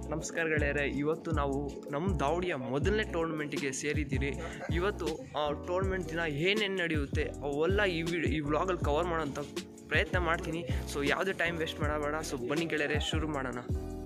ನಮಸ್ಕಾರ ಗೆಳೆಯರೆ ಇವತ್ತು ನಾವು ನಮ್ಮ ದಾವಡಿಯ ಮೊದಲನೇ ಟೂರ್ನಮೆಂಟಿಗೆ ಸೇರಿದ್ದೀರಿ ಇವತ್ತು ಆ ಟೂರ್ನಮೆಂಟ್ ದಿನ ಏನೇನು ನಡೆಯುತ್ತೆ ಅವೆಲ್ಲ ಈ ವಿಡಿಯೋ ಈ ವ್ಲಾಗಲ್ಲಿ ಕವರ್ ಮಾಡೋಂಥ ಪ್ರಯತ್ನ ಮಾಡ್ತೀನಿ ಸೊ ಯಾವುದೇ ಟೈಮ್ ವೇಸ್ಟ್ ಮಾಡಬೇಡ ಸೊ ಬನ್ನಿ ಗೆಳೆಯರೆ ಶುರು ಮಾಡೋಣ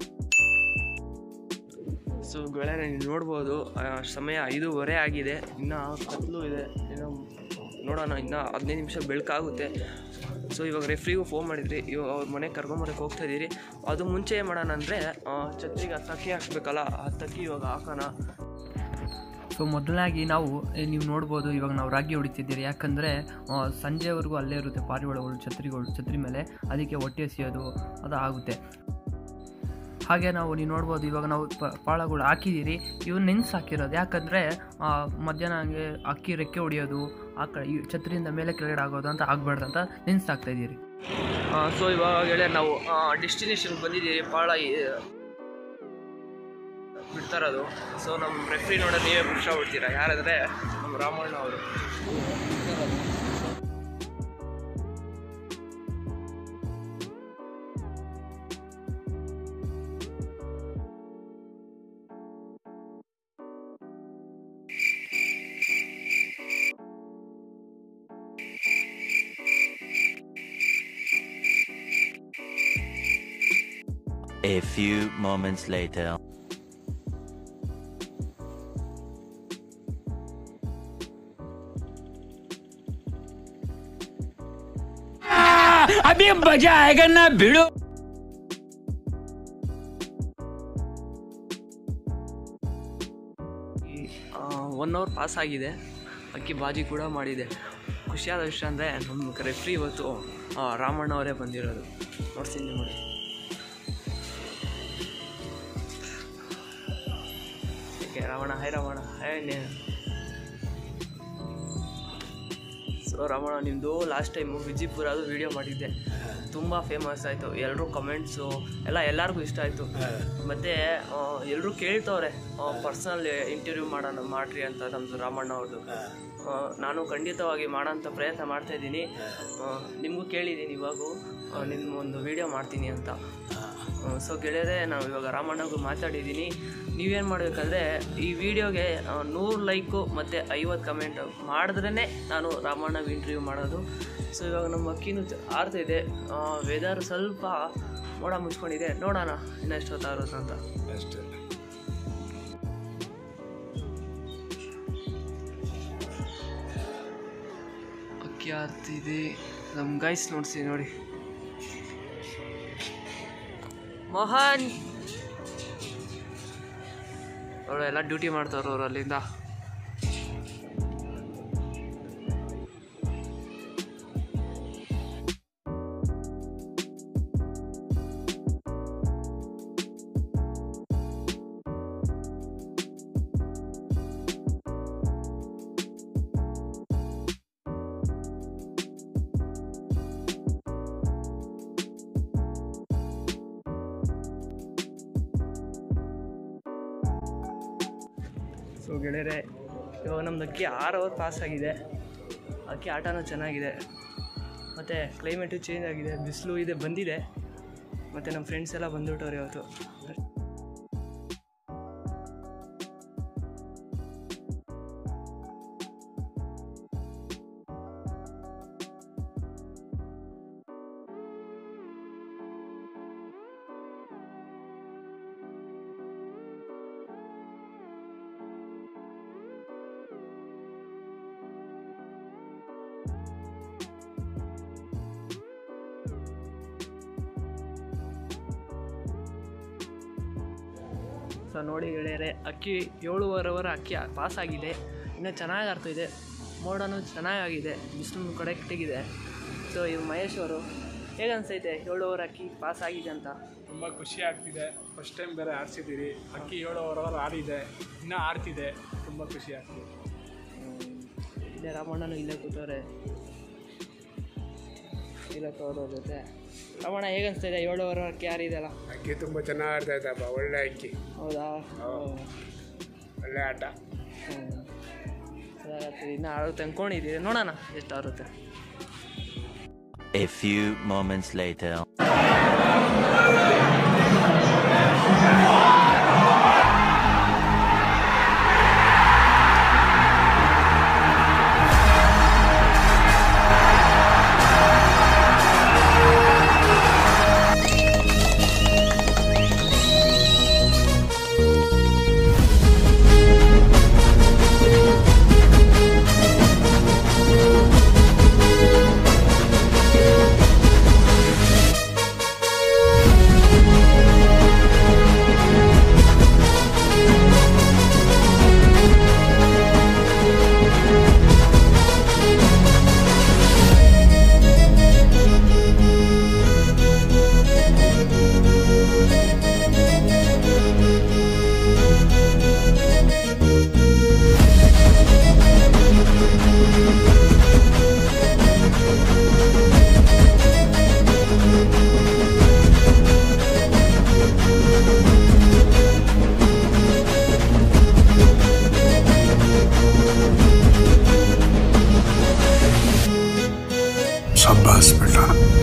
ಸೊ ಗೆಳೆಯರೆ ನೀವು ನೋಡ್ಬೋದು ಆ, ಸಮಯ ಐದೂವರೆ ಆಗಿದೆ ಇನ್ನು ಕತ್ಲು ಇದೆ ಇನ್ನು ನೋಡೋಣ ಇನ್ನು ಹದಿನೈದು ನಿಮಿಷ ಬೆಳಕಾಗುತ್ತೆ ಸೊ ಇವಾಗ ರೆಫ್ರಿಗೂ ಫೋನ್ ಮಾಡಿದ್ರಿ ಇವಾಗ ಅವ್ರ ಮನೆಗೆ ಕರ್ಕೊಂಬರಕ್ಕೆ ಹೋಗ್ತಾ ಇದ್ದೀರಿ ಅದು ಮುಂಚೆ ಏನು ಮಾಡೋಣ ಅಂದರೆ ಛತ್ರಿಗೆ ಹತ್ತಕ್ಕಿ ಹಾಕ್ಬೇಕಲ್ಲ ಹತ್ತಕ್ಕಿ ಇವಾಗ ಹಾಕೋಣ ಸೊ ಮೊದಲಾಗಿ ನಾವು ಏ, ನೀವು ನೋಡ್ಬೋದು ಇವಾಗ ನಾವು ರಾಗಿ ಹೊಡಿತಿದ್ದೀರಿ ಯಾಕಂದರೆ ಸಂಜೆವರೆಗೂ ಅಲ್ಲೇ ಇರುತ್ತೆ ಪಾರಿವಾಳಗಳು ಛತ್ರಿಗಳು ಛತ್ರಿ ಮೇಲೆ ಅದಕ್ಕೆ ಹೊಟ್ಟೆ ಎಸೆಯೋದು ಅದು ಆಗುತ್ತೆ ಹಾಗೆ ನಾವು ನೀವು ನೋಡ್ಬೋದು ಇವಾಗ ನಾವು ಪ- ಪಾಳಗಳು ಹಾಕಿದ್ದೀರಿ ಇವು ನೆನ್ಸು ಹಾಕಿರೋದು ಯಾಕಂದರೆ ಮಧ್ಯಾಹ್ನ ಹಂಗೆ ಅಕ್ಕಿ ರೆಕ್ಕೆ ಹೊಡಿಯೋದು ಆ ಕಡೆ ಈ ಛತ್ರಿಯಿಂದ ಮೇಲೆ ಕೆಳಗಡೆ ಆಗೋದು ಅಂತ ಆಗ್ಬಾರ್ದು ಅಂತ ನೆನ್ಸು ಹಾಕ್ತಾ ಇದ್ದೀರಿ ಸೊ ಇವಾಗ ಗೆಳೆಯ ನಾವು ಡೆಸ್ಟಿನೇಷನ್ ಬಂದಿದ್ದೀರಿ ಭಾಳ ಬಿಡ್ತಾ ಇರೋದು ಸೊ ನಮ್ಮ ರೆಫ್ರಿ ನೋಡೋ ನೀವೇ ಖುಷಿ ಬಿಡ್ತೀರಾ ಯಾರಂದರೆ ನಮ್ಮ ರಾಮಣ್ಣ ಅವರು A few moments later. अभी मजा आएगा ना भिड़ो ಒನ್ ಅವರ್ ಪಾಸ್ ಆಗಿದೆ ಅಕ್ಕಿ ಬಾಜಿ ಕೂಡ ಮಾಡಿದೆ ಖುಷಿಯಾದ ವಿಷಯ ಅಂದರೆ ನಮ್ಮ ರೆಫ್ರಿ ಇವತ್ತು ಆ, ರಾಮಣ್ಣ ಅವರೇ ಬಂದಿರೋದು ನೋಡ್ತೀನಿ ನೋಡಿ ಏಕೆ ರಾಮಣ್ಣ ಹಾಯ್ ರಾಮಣ್ಣ ಹಾಯ್ ನೇ ಸೊ ರಾಮಣ್ಣ ನಿಮ್ಮದು ಲಾಸ್ಟ್ ಟೈಮು ವಿಜಿಪುರದು ವೀಡಿಯೋ ಮಾಡಿದ್ದೆ ತುಂಬ ಫೇಮಸ್ ಆಯಿತು ಎಲ್ಲರೂ ಕಮೆಂಟ್ಸು ಎಲ್ಲ ಎಲ್ಲರಿಗೂ ಇಷ್ಟ ಆಯಿತು ಮತ್ತು ಎಲ್ಲರೂ ಕೇಳ್ತವ್ರೆ ಪರ್ಸನಲ್ ಇಂಟರ್ವ್ಯೂ ಮಾಡೋಣ ಮಾಡ್ರಿ ಅಂತ ನಮ್ಮದು ರಾಮಣ್ಣ ಅವ್ರದ್ದು ಆ, ನಾನು ಖಂಡಿತವಾಗಿ ಮಾಡೋಂಥ ಪ್ರಯತ್ನ ಮಾಡ್ತಾ ಇದ್ದೀನಿ ನಿಮಗೂ ಕೇಳಿದ್ದೀನಿ ಇವಾಗೂ ಆ, ನಿಮ್ಮ ಒಂದು ವೀಡಿಯೋ ಮಾಡ್ತೀನಿ ಅಂತ ಸೊ ಗೆಳೆಯರೆ ನಾವು ಇವಾಗ ರಾಮಣ್ಣಗೂ ಮಾತಾಡಿದ್ದೀನಿ ನೀವೇನು ಮಾಡಬೇಕಂದ್ರೆ ಈ ವಿಡಿಯೋಗೆ ನೂರು ಲೈಕು ಮತ್ತು ಐವತ್ತು ಕಮೆಂಟ್ ಮಾಡಿದ್ರೇ ನಾನು ರಾಮಣ್ಣಗೆ ಇಂಟರ್ವ್ಯೂ ಮಾಡೋದು ಸೊ ಇವಾಗ ನಮ್ಮ ಅಕ್ಕಿನೂ ಚ- ಆರ್ತಾ ಇದೆ ವೆದರ್ ಸ್ವಲ್ಪ ಮೋಡ ಮುಚ್ಕೊಂಡಿದೆ ನೋಡೋಣ ಇನ್ನು ಎಷ್ಟೊತ್ತಾಗುತ್ತೆ ಅಂತ ಅಷ್ಟೇ ಅಕ್ಕಿ ಆರ್ತಿದೆ ನಮ್ಮ ಗೈಸ್ ನೋಡ್ಸಿ ನೋಡಿ ಮೋಹನ್ ಅವರು ಎಲ್ಲ ಡ್ಯೂಟಿ ಮಾಡ್ತಾವ್ರು ಅವ್ರು ಅಲ್ಲಿಂದ ಸೊ ಗೆಳೆಯರೆ ಇವಾಗ ನಮ್ದು ಅಕ್ಕಿ ಆರು ಅವರ್ ಪಾಸ್ ಆಗಿದೆ ಅಕ್ಕಿ ಆಟನೂ ಚೆನ್ನಾಗಿದೆ ಮತ್ತು ಕ್ಲೈಮೇಟು ಚೇಂಜ್ ಆಗಿದೆ ಬಿಸಿಲು ಇದೆ ಬಂದಿದೆ ಮತ್ತು ನಮ್ಮ ಫ್ರೆಂಡ್ಸ್ ಎಲ್ಲ ಬಂದುಬಿಟ್ಟವ್ರು ಇವತ್ತು ಸೊ ನೋಡಿ ಗೆಳೆಯರೆ ಅಕ್ಕಿ ಏಳುವರೆವರೆ ಅಕ್ಕಿ ಪಾಸ್ ಆಗಿದೆ ಇನ್ನೂ ಚೆನ್ನಾಗಿ ಆಗ್ತಾ ಇದೆ ಮೋಡನೂ ಚೆನ್ನಾಗಾಗಿದೆ ಬಿಸಿಲು ಕಡೆಕ್ಟಿಗಿದೆ ಸೊ ಇವ್ ಮಹೇಶ್ ಅವರು ಹೇಗೆ ಅನ್ಸೈತೆ ಏಳುವರೆ ಅಕ್ಕಿ ಪಾಸ್ ಆಗಿದೆ ಅಂತ ತುಂಬ ಖುಷಿ ಆಗ್ತಿದೆ ಫಸ್ಟ್ ಟೈಮ್ ಬೇರೆ ಆರಿಸಿದ್ದೀರಿ ಅಕ್ಕಿ ಏಳು ಅವರ್ ಆಡಿದೆ ಇನ್ನೂ ಆಡ್ತಿದೆ ತುಂಬ ಖುಷಿ ಆಗ್ತಿದೆ ಇಲ್ಲೇ ರಾಮಣ್ಣನು ಇಲ್ಲೇ ಕೂತವ್ರೆ ಇಲ್ಲ ತೋರೋ ಜೊತೆ ರಾಮಣ್ಣ ಹೇಗೆ ಅನಿಸ್ತಾ ಏಳುವರೆ ಅಕ್ಕಿ ಯಾರಿದೆಲ್ಲ ಅಕ್ಕಿ ತುಂಬ ಚೆನ್ನಾಗಿ ಆಡ್ತಾ ಇದ್ದಪ್ಪ ಒಳ್ಳೆ ಅಕ್ಕಿ ಹೌದಾ ಒಳ್ಳೆ ಆಟ ಅದಾಗತ್ತೆ ಇನ್ನು ಆರುತ್ತೆ ಅಂದ್ಕೊಂಡಿದ್ದೀರಿ ನೋಡೋಣ ಎಷ್ಟು ಆರುತ್ತೆ A few moments later. ಇಷ್ಟ